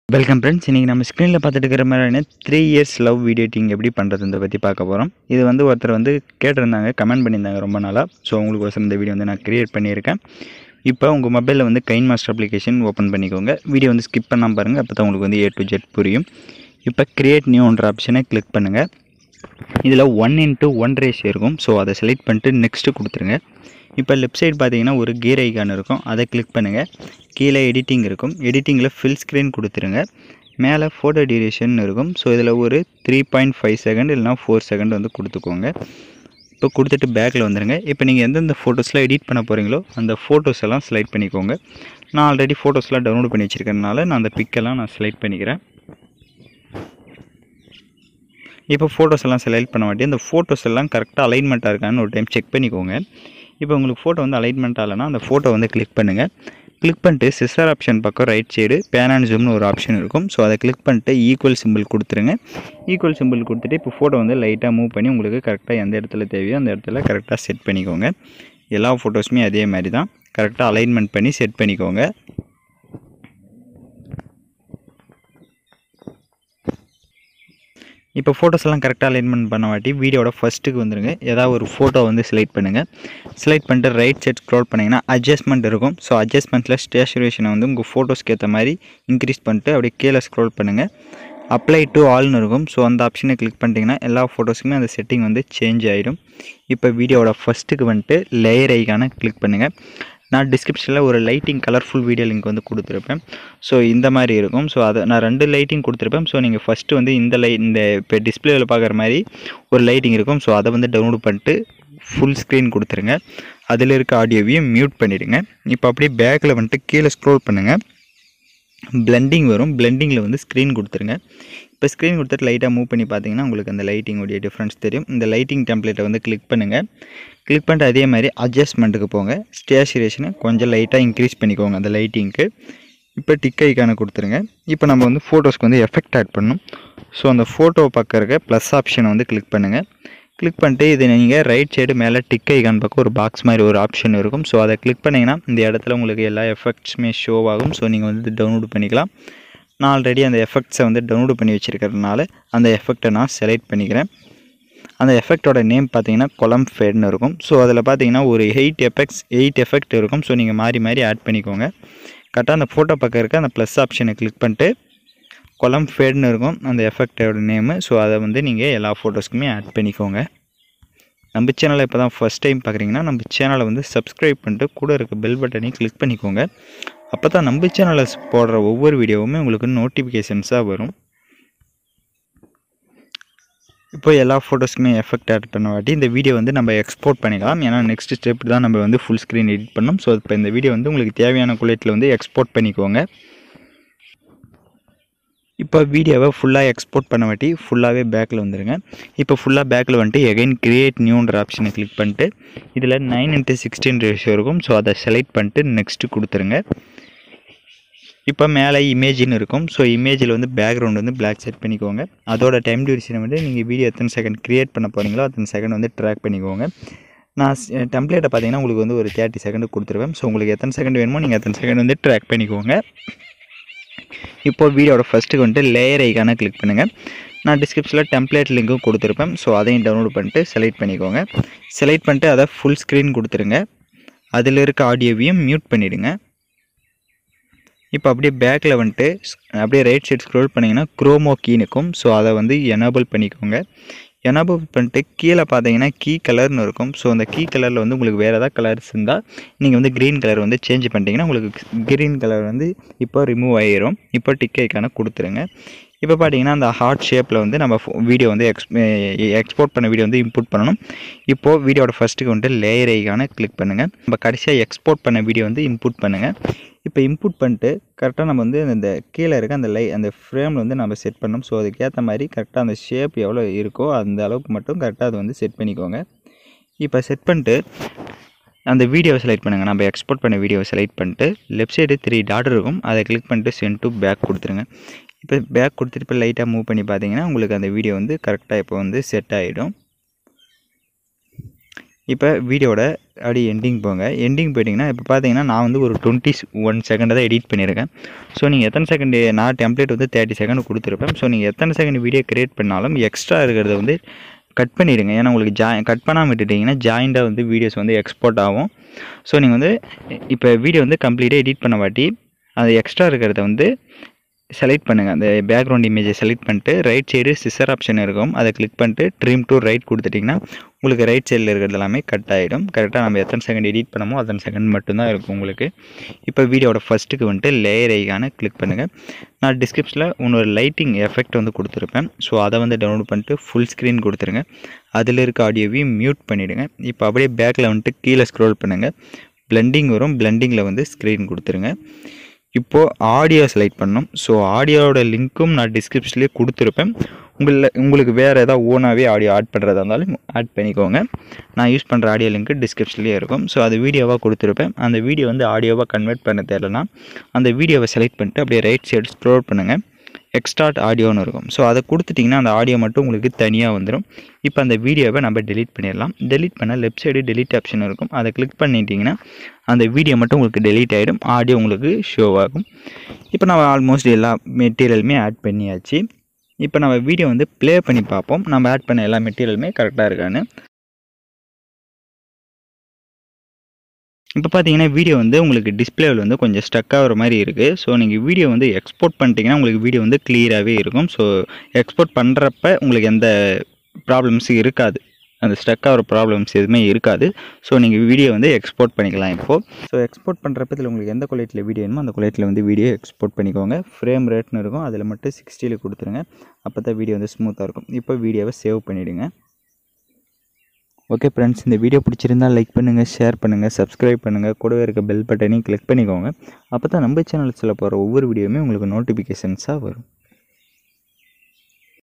welcome friends இன்றைக்கி நம்ம ஸ்க்ரீனில் பார்த்துட்டு இருக்கிற மாதிரியான three years love video editing எப்படி பண்ணுறதுன்றத பற்றி பார்க்க போகிறோம் இது வந்து ஒருத்தர் வந்து கேட்டிருந்தாங்க கமெண்ட் பண்ணியிருந்தாங்க ரொம்ப நாளாக ஸோ உங்களுக்கு ஒரு இந்த வீடியோ வந்து நான் க்ரியேட் பண்ணியிருக்கேன் இப்போ உங்கள் மொபைலில் வந்து கைன் மாஸ்டர் அப்ளிகேஷன் ஓப்பன் பண்ணிக்கோங்க வீடியோ வந்து ஸ்கிப் பண்ணாமல் பாருங்கள் அப்போ தான் உங்களுக்கு வந்து ஏ டு ஜெட் புரியும் இப்போ க்ரியேட் நியூன்ற ஆப்ஷனை கிளிக் பண்ணுங்கள் இதில் ஒன் இன்ட்டு ஒன் ரேஷியோ இருக்கும் ஸோ அதை செலக்ட் பண்ணிட்டு நெக்ஸ்ட்டு கொடுத்துருங்க இப்போ லெஃப்ட் சைடு பார்த்தீங்கன்னா ஒரு கீர் ஐக்கான் இருக்கும் அதை கிளிக் பண்ணுங்கள் கீழே எடிட்டிங் இருக்கும் எடிட்டிங்கில் ஃபில் ஸ்க்ரீன் கொடுத்துருங்க மேலே ஃபோட்டோ டியூரேஷன் இருக்கும் ஸோ இதில் ஒரு த்ரீ பாயிண்ட் ஃபைவ் செகண்ட் இல்லைனா ஃபோர் செகண்ட் வந்து கொடுத்துக்கோங்க இப்போ கொடுத்துட்டு பேக்கில் வந்துடுங்க இப்போ நீங்கள் எந்தெந்த ஃபோட்டோஸ்லாம் எடிட் பண்ண போகிறீங்களோ அந்த ஃபோட்டோஸ் எல்லாம் செலக்ட் பண்ணிக்கோங்க நான் ஆல்ரெடி ஃபோட்டோஸ்லாம் டவுன்லோட் பண்ணி வச்சுருக்கறனால நான் அந்த பிக்கெல்லாம் நான் செலக்ட் பண்ணிக்கிறேன் இப்போ ஃபோட்டோஸ் எல்லாம் செலக்ட் பண்ண மாட்டேன் இந்த ஃபோட்டோஸ் எல்லாம் கரெக்டாக அலைன்மெண்ட்டாக இருக்கான்னு ஒரு டைம் செக் பண்ணிக்கோங்க இப்போ உங்களுக்கு ஃபோட்டோ வந்து அலைன்மெண்ட் ஆகலைன்னா அந்த ஃபோட்டோ வந்து கிளிக் பண்ணுங்கள் கிளிக் பண்ணிட்டு சிஸ்டர் ஆப்ஷன் பக்கம் ரைட் சைடு பேன் அண்ட் ஜூம்னு ஒரு ஆப்ஷன் இருக்கும் ஸோ அதை கிளிக் பண்ணிட்டு ஈக்குவல் சிம்பிள் கொடுத்துருங்க ஈக்குவல் சிம்பிள் கொடுத்துட்டு இப்போ ஃபோட்டோ வந்து லைட்டாக மூவ் பண்ணி உங்களுக்கு கரெக்டாக எந்த இடத்துல தேவையோ அந்த இடத்துல கரெக்டாக செட் பண்ணிக்கோங்க எல்லா ஃபோட்டோஸுமே அதே மாதிரி தான் கரெக்டாக அலைன்மெண்ட் பண்ணி செட் பண்ணிக்கோங்க இப்போ ஃபோட்டோஸ் எல்லாம் கரெக்டாக அலைன்மெண்ட் பண்ண வாட்டி வீடியோட ஃபஸ்ட்டுக்கு வந்துருங்க ஏதாவது ஒரு ஃபோட்டோ வந்து செலக்ட் பண்ணுங்கள் செலக்ட் பண்ணிட்டு ரைட் சைட் ஸ்க்ரோல் பண்ணிங்கன்னா அட்ஜஸ்ட்மெண்ட் இருக்கும் ஸோ அட்ஜஸ்ட்மெண்ட்டில் ஸ்டேச்சுரேஷனை வந்து உங்கள் ஃபோட்டோஸ்க்கு ஏற்ற மாதிரி இன்க்ரீஸ் பண்ணிட்டு அப்படியே கீழே ஸ்க்ரோல் பண்ணுங்கள் அப்ளை டு ஆல்னு இருக்கும் ஸோ அந்த ஆப்ஷனை கிளிக் பண்ணிட்டீங்கன்னா எல்லா ஃபோட்டோஸுக்குமே அந்த செட்டிங் வந்து சேஞ்ச் ஆகிடும் இப்போ வீடியோவோட ஃபஸ்ட்டுக்கு வந்துட்டு லேயர் ஐக்கான கிளிக் பண்ணுங்கள் நான் டிஸ்கிரிப்ஷனில் ஒரு லைட்டிங் கலர்ஃபுல் வீடியோ லிங்க் வந்து கொடுத்துருப்பேன் ஸோ இந்த மாதிரி இருக்கும் ஸோ அதை நான் ரெண்டு லைட்டிங் கொடுத்துருப்பேன் ஸோ நீங்கள் ஃபஸ்ட்டு வந்து இந்த லை இந்த இப்போ டிஸ்பிளேவில் பார்க்குற மாதிரி ஒரு லைட்டிங் இருக்கும் ஸோ அதை வந்து டவுன்லோட் பண்ணிட்டு ஃபுல் ஸ்க்ரீன் கொடுத்துருங்க அதில் இருக்க ஆடியோவையும் மியூட் பண்ணிவிடுங்க இப்போ அப்படியே பேக்கில் வந்துட்டு கீழே ஸ்க்ரோல் பண்ணுங்கள் பிளெண்டிங் வரும் பிளெண்டிங்கில் வந்து ஸ்க்ரீன் கொடுத்துருங்க இப்போ ஸ்க்ரீன் கொடுத்துட்டு லைட்டாக மூவ் பண்ணி பார்த்தீங்கன்னா உங்களுக்கு அந்த லைட்டிங்கோடைய டிஃப்ரென்ஸ் தெரியும் இந்த லைட்டிங் டெம்ப்ளேட்டை வந்து கிளிக் பண்ணுங்கள் கிளிக் பண்ணிட்டு அதே மாதிரி அட்ஜஸ்ட்மெண்ட்டுக்கு போங்க ஸ்டேச்சுரேஷனை கொஞ்சம் லைட்டாக இன்க்ரீஸ் பண்ணிக்கோங்க அந்த லைட்டிங்க்கு இப்போ டிக் ஐக்கானை கொடுத்துருங்க இப்போ நம்ம வந்து ஃபோட்டோஸ்க்கு வந்து எஃபெக்ட் ஆட் பண்ணணும் ஸோ அந்த ஃபோட்டோ பக்கம் இருக்க ப்ளஸ் ஆப்ஷனை வந்து கிளிக் பண்ணுங்கள் கிளிக் பண்ணிட்டு இது நீங்கள் ரைட் சைடு மேலே டிக் ஐக்கான் பக்கம் ஒரு பாக்ஸ் மாதிரி ஒரு ஆப்ஷன் இருக்கும் ஸோ அதை கிளிக் பண்ணிங்கன்னா இந்த இடத்துல உங்களுக்கு எல்லா எஃபெக்ட்ஸுமே ஷோ ஆகும் ஸோ நீங்கள் வந்து டவுன்லோட் பண்ணிக்கலாம் நான் ஆல்ரெடி அந்த எஃபெக்ட்ஸை வந்து டவுன்லோட் பண்ணி வச்சுருக்கிறதுனால அந்த எஃபெக்டை நான் செலக்ட் பண்ணிக்கிறேன் அந்த எஃபெக்டோட நேம் பார்த்தீங்கன்னா கொலம் ஃபேட்னு இருக்கும் ஸோ அதில் பார்த்தீங்கன்னா ஒரு எயிட் எஃபெக்ட்ஸ் எயிட் எஃபெக்ட் இருக்கும் ஸோ நீங்கள் மாறி மாறி ஆட் பண்ணிக்கோங்க கரெக்டாக அந்த ஃபோட்டோ பக்கம் இருக்க அந்த ப்ளஸ் ஆப்ஷனை கிளிக் பண்ணிட்டு கொலம் ஃபேட்னு இருக்கும் அந்த எஃபெக்டோட நேமு ஸோ அதை வந்து நீங்கள் எல்லா ஃபோட்டோஸ்க்குமே ஆட் பண்ணிக்கோங்க நம்ம சேனலை இப்போ தான் ஃபஸ்ட் டைம் பார்க்குறீங்கன்னா நம்ம சேனலை வந்து சப்ஸ்கிரைப் பண்ணிட்டு கூட இருக்க பெல் பட்டனையும் கிளிக் பண்ணிக்கோங்க அப்போ தான் நம்ம சேனலில் போடுற ஒவ்வொரு வீடியோவுமே உங்களுக்கு நோட்டிஃபிகேஷன்ஸாக வரும் இப்போ எல்லா ஃபோட்டோஸ்க்குமே எஃபெக்ட் ஆட் பண்ண வாட்டி இந்த வீடியோ வந்து நம்ம எக்ஸ்போர்ட் பண்ணிக்கலாம் ஏன்னா நெக்ஸ்ட் ஸ்டெப் தான் நம்ம வந்து ஃபுல் ஸ்க்ரீன் எடிட் பண்ணோம் ஸோ இப்போ இந்த வீடியோ வந்து உங்களுக்கு தேவையான குவாலிட்டியில் வந்து எக்ஸ்போர்ட் பண்ணிக்கோங்க இப்போ வீடியோவை ஃபுல்லாக எக்ஸ்போர்ட் பண்ண வாட்டி ஃபுல்லாகவே பேக்கில் வந்துடுங்க இப்போ ஃபுல்லாக பேக்கில் வந்துட்டு எகைன் கிரியேட் நியூன்ற ஆப்ஷனை கிளிக் பண்ணிட்டு இதில் நைன் இன்ட்டு சிக்ஸ்டீன் ரேஷியோ இருக்கும் ஸோ அதை செலக்ட் பண்ணிட்டு நெக்ஸ்ட்டு கொடுத்துருங்க இப்போ மேலே இமேஜின்னு இருக்கும் ஸோ இமேஜில் வந்து பேக்ரவுண்ட் வந்து பிளாக் செட் பண்ணிக்கோங்க அதோட டைம் டியூரேஷனை வந்து நீங்கள் வீடியோ எத்தனை செகண்ட் க்ரியேட் பண்ண போகிறீங்களோ அத்தனை செகண்ட் வந்து ட்ராக் பண்ணிக்கோங்க நான் டெம்ப்ளேட்டை பார்த்தீங்கன்னா உங்களுக்கு வந்து ஒரு தேர்ட்டி செகண்ட் கொடுத்துருவேன் ஸோ உங்களுக்கு எத்தனை செகண்ட் வேணுமோ நீங்கள் எத்தனை செகண்ட் வந்து ட்ராக் பண்ணிக்கோங்க இப்போ வீடியோட ஃபஸ்ட்டுக்கு வந்துட்டு லேயர் ஐக்கான கிளிக் பண்ணுங்கள் நான் டிஸ்கிரிப்ஷனில் டெம்ப்ளேட் லிங்க்கும் கொடுத்துருப்பேன் ஸோ அதையும் டவுன்லோட் பண்ணிட்டு செலக்ட் பண்ணிக்கோங்க செலக்ட் பண்ணிட்டு அதை ஃபுல் ஸ்க்ரீன் கொடுத்துருங்க அதில் இருக்க ஆடியோவையும் மியூட் பண்ணிவிடுங்க இப்போ அப்படியே பேக்கில் வந்துட்டு அப்படியே ரைட் சைட் ஸ்க்ரோல் பண்ணிங்கன்னா க்ரோமோ கீ நிற்கும் ஸோ அதை வந்து எனேபிள் பண்ணிக்கோங்க எனேபிள் பண்ணிட்டு கீழே பார்த்தீங்கன்னா கீ கலர்னு இருக்கும் ஸோ அந்த கீ கலரில் வந்து உங்களுக்கு வேறு ஏதாவது கலர்ஸ் இருந்தால் நீங்கள் வந்து க்ரீன் கலர் வந்து சேஞ்ச் பண்ணிட்டீங்கன்னா உங்களுக்கு க்ரீன் கலர் வந்து இப்போ ரிமூவ் ஆகிரும் இப்போ டிக்கைக்கான கொடுத்துருங்க இப்போ பார்த்தீங்கன்னா அந்த ஹார்ட் ஷேப்பில் வந்து நம்ம வீடியோ வந்து எக்ஸ் எக்ஸ்போர்ட் பண்ண வீடியோ வந்து இம்போர்ட் பண்ணணும் இப்போது வீடியோட ஃபஸ்ட்டுக்கு வந்துட்டு லேயர் ஐக்கான கிளிக் பண்ணுங்கள் நம்ம கடைசியாக எக்ஸ்போர்ட் பண்ண வீடியோ வந்து இம்போர்ட் பண்ணுங்கள் இப்போ இன்புட் பண்ணிட்டு கரெக்டாக நம்ம வந்து இந்த கீழே இருக்க அந்த லை அந்த ஃப்ரேமில் வந்து நம்ம செட் பண்ணோம் ஸோ அதுக்கேற்ற மாதிரி கரெக்டாக அந்த ஷேப் எவ்வளோ இருக்கோ அந்த அளவுக்கு மட்டும் கரெக்டாக அதை வந்து செட் பண்ணிக்கோங்க இப்போ செட் பண்ணிட்டு அந்த வீடியோவை செலக்ட் பண்ணுங்கள் நம்ம எக்ஸ்போர்ட் பண்ண வீடியோவை செலக்ட் பண்ணிட்டு லெஃப்ட் சைடு த்ரீ டாட் இருக்கும் அதை கிளிக் பண்ணிட்டு சென்ட் டு பேக் கொடுத்துருங்க இப்போ பேக் கொடுத்துட்டு இப்போ லைட்டாக மூவ் பண்ணி பார்த்தீங்கன்னா உங்களுக்கு அந்த வீடியோ வந்து கரெக்டாக இப்போ வந்து செட் ஆகிடும் இப்போ வீடியோட அப்படி எண்டிங் போங்க எண்டிங் போயிட்டிங்கன்னா இப்போ பார்த்தீங்கன்னா நான் வந்து ஒரு டுவெண்ட்டி ஒன் செகண்ட் தான் எடிட் பண்ணியிருக்கேன் ஸோ நீங்கள் எத்தனை செகண்ட் நான் டெம்ப்ளேட் வந்து தேர்ட்டி செகண்ட் கொடுத்துருப்பேன் ஸோ நீங்கள் எத்தனை செகண்ட் வீடியோ கிரியேட் பண்ணாலும் எக்ஸ்ட்ரா இருக்கிறத வந்து கட் பண்ணிடுங்க ஏன்னா உங்களுக்கு ஜாய் கட் பண்ணாமல் விட்டுட்டிங்கன்னா ஜாயிண்டாக வந்து வீடியோஸ் வந்து எக்ஸ்போர்ட் ஆகும் ஸோ நீங்கள் வந்து இப்போ வீடியோ வந்து கம்ப்ளீட்டாக எடிட் பண்ண வாட்டி அது எக்ஸ்ட்ரா இருக்கிறத வந்து செலக்ட் பண்ணுங்கள் அந்த பேக்ரவுண்ட் இமேஜை செலக்ட் பண்ணிட்டு ரைட் சைடு சிசர் ஆப்ஷன் இருக்கும் அதை கிளிக் பண்ணிட்டு ட்ரீம் டு ரைட் கொடுத்துட்டிங்கன்னா உங்களுக்கு ரைட் சைடில் இருக்கிறது எல்லாமே கட் ஆகிடும் கரெக்டாக நம்ம எத்தனை செகண்ட் எடிட் பண்ணமோ அத்தனை செகண்ட் மட்டும்தான் இருக்கும் உங்களுக்கு இப்போ வீடியோட ஃபஸ்ட்டுக்கு வந்துட்டு லேயர் ஐக்கான கிளிக் பண்ணுங்கள் நான் டிஸ்கிரிப்ஷனில் இன்னொரு லைட்டிங் எஃபெக்ட் வந்து கொடுத்துருப்பேன் ஸோ அதை வந்து டவுன்லோட் பண்ணிட்டு ஃபுல் ஸ்க்ரீன் கொடுத்துருங்க அதில் இருக்க ஆடியோவையும் மியூட் பண்ணிவிடுங்க இப்போ அப்படியே பேக்கில் வந்துட்டு கீழே ஸ்க்ரோல் பண்ணுங்கள் பிளெண்டிங் வரும் பிளெண்டிங்கில் வந்து ஸ்க்ரீன் கொடுத்துருங்க இப்போது ஆடியோ செலக்ட் பண்ணணும் ஸோ ஆடியோவோட லிங்க்கும் நான் டிஸ்கிரிப்ஷன்லேயே கொடுத்துருப்பேன் உங்களில் உங்களுக்கு வேறு ஏதாவது ஓனாகவே ஆடியோ ஆட் பண்ணுறதா இருந்தாலும் ஆட் பண்ணிக்கோங்க நான் யூஸ் பண்ணுற ஆடியோ லிங்க்கு டிஸ்கிரிப்ஷன்லேயே இருக்கும் ஸோ அது வீடியோவாக கொடுத்துருப்பேன் அந்த வீடியோ வந்து ஆடியோவாக கன்வெர்ட் பண்ண தெரியலனா அந்த வீடியோவை செலக்ட் பண்ணிட்டு அப்படியே ரைட் சைடு ஸ்க்ரோல் பண்ணுங்கள் எக்ஸ்ட்ராட் ஆடியோன்னு இருக்கும் ஸோ அதை கொடுத்துட்டிங்கன்னா அந்த ஆடியோ மட்டும் உங்களுக்கு தனியாக வந்துடும் இப்போ அந்த வீடியோவை நம்ம டெலீட் பண்ணிடலாம் டெலீட் பண்ணால் லெஃப்ட் சைடு டெலீட் ஆப்ஷன் இருக்கும் அதை கிளிக் பண்ணிட்டீங்கன்னா அந்த வீடியோ மட்டும் உங்களுக்கு டெலீட் ஆகிடும் ஆடியோ உங்களுக்கு ஷோ ஆகும் இப்போ நம்ம ஆல்மோஸ்ட் எல்லா மெட்டீரியலுமே ஆட் பண்ணியாச்சு இப்போ நம்ம வீடியோ வந்து ப்ளே பண்ணி பார்ப்போம் நம்ம ஆட் பண்ண எல்லா மெட்டீரியலுமே கரெக்டாக இருக்கான்னு இப்போ பார்த்தீங்கன்னா வீடியோ வந்து உங்களுக்கு டிஸ்பிளேவில் வந்து கொஞ்சம் ஸ்டக் ஆகிற மாதிரி இருக்குது ஸோ நீங்கள் வீடியோ வந்து எக்ஸ்போர்ட் பண்ணிட்டீங்கன்னா உங்களுக்கு வீடியோ வந்து கிளியராகவே இருக்கும் ஸோ எக்ஸ்போர்ட் பண்ணுறப்ப உங்களுக்கு எந்த ப்ராப்ளம்ஸும் இருக்காது அந்த ஸ்டக் ஆகிற ப்ராப்ளம்ஸ் எதுவுமே இருக்காது ஸோ நீங்கள் வீடியோ வந்து எக்ஸ்போர்ட் பண்ணிக்கலாம் இப்போது ஸோ எக்ஸ்போர்ட் பண்ணுறப்ப இதில் உங்களுக்கு எந்த குவாலிட்டியில் வீடியோ வேணுமோ அந்த குவாலிட்டியில் வந்து வீடியோ எக்ஸ்போர்ட் பண்ணிக்கோங்க ஃப்ரேம் ரேட்னு இருக்கும் அதில் மட்டும் சிக்ஸ்டியில் கொடுத்துருங்க அப்போ தான் வீடியோ வந்து ஸ்மூத்தாக இருக்கும் இப்போ வீடியோவை சேவ் பண்ணிவிடுங்க ஓகே ஃப்ரெண்ட்ஸ் இந்த வீடியோ பிடிச்சிருந்தால் லைக் பண்ணுங்கள் ஷேர் பண்ணுங்கள் சப்ஸ்கிரைப் பண்ணுங்கள் கூடவே இருக்க பெல் பட்டனையும் கிளிக் பண்ணிக்கோங்க அப்போ தான் நம்ம சேனலில் சொல்ல போகிற ஒவ்வொரு வீடியோவுமே உங்களுக்கு நோட்டிஃபிகேஷன்ஸாக வரும்